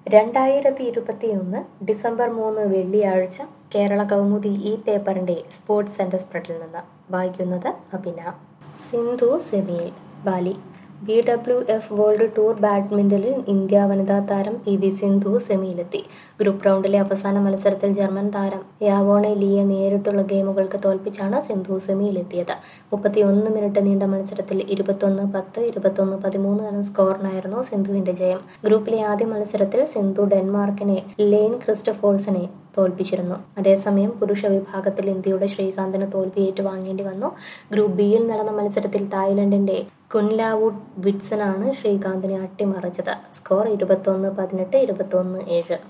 രണ്ടായിരത്തി ഇരുപത്തിയൊന്ന് ഡിസംബർ മൂന്ന് വെള്ളിയാഴ്ച കേരള കൗമുദി ഈ പേപ്പറിന്റെ സ്പോർട്സ് സെന്റർ സ്പ്രെഡിൽ നിന്ന് വായിക്കുന്നത് അഭിന സിന്ധു സെമിയിൽ Bali B W F world tour ബാഡ്മിന്റണിൽ ഇന്ത്യ വനിതാ താരം പി വി സിന്ധു സെമിയിലെത്തി ഗ്രൂപ്പ് റൗണ്ടിലെ അവസാന മത്സരത്തിൽ ജർമ്മൻ താരം യാവോണെ ലീയെ നേരിട്ടുള്ള ഗെയിമുകൾക്ക് തോൽപ്പിച്ചാണ് സിന്ധു സെമിയിലെത്തിയത് മുപ്പത്തിയൊന്ന് മിനിറ്റ് നീണ്ട മത്സരത്തിൽ ഇരുപത്തൊന്ന് പത്ത് ഇരുപത്തൊന്ന് പതിമൂന്ന് എന്ന സ്കോറിനായിരുന്നു സിന്ധുവിന്റെ ജയം ഗ്രൂപ്പിലെ ആദ്യ മത്സരത്തിൽ സിന്ധു ഡെൻമാർക്കിനെ ലെയ്ൻ ക്രിസ്റ്റഫോഴ്സിനെ തോൽപ്പിച്ചിരുന്നു അതേസമയം പുരുഷ വിഭാഗത്തിൽ ഇന്ത്യയുടെ ശ്രീകാന്തിന് തോൽവി ഏറ്റുവാങ്ങേണ്ടി വന്നു ഗ്രൂപ്പ് ബിയിൽ നടന്ന മത്സരത്തിൽ തായ്ലൻഡിന്റെ കുൻലാവുഡ് വിറ്റ്സനാണ് ശ്രീകാന്തിനെ അട്ടിമറിച്ചത് സ്കോർ ഇരുപത്തൊന്ന് പതിനെട്ട് ഇരുപത്തൊന്ന് ഏഴ്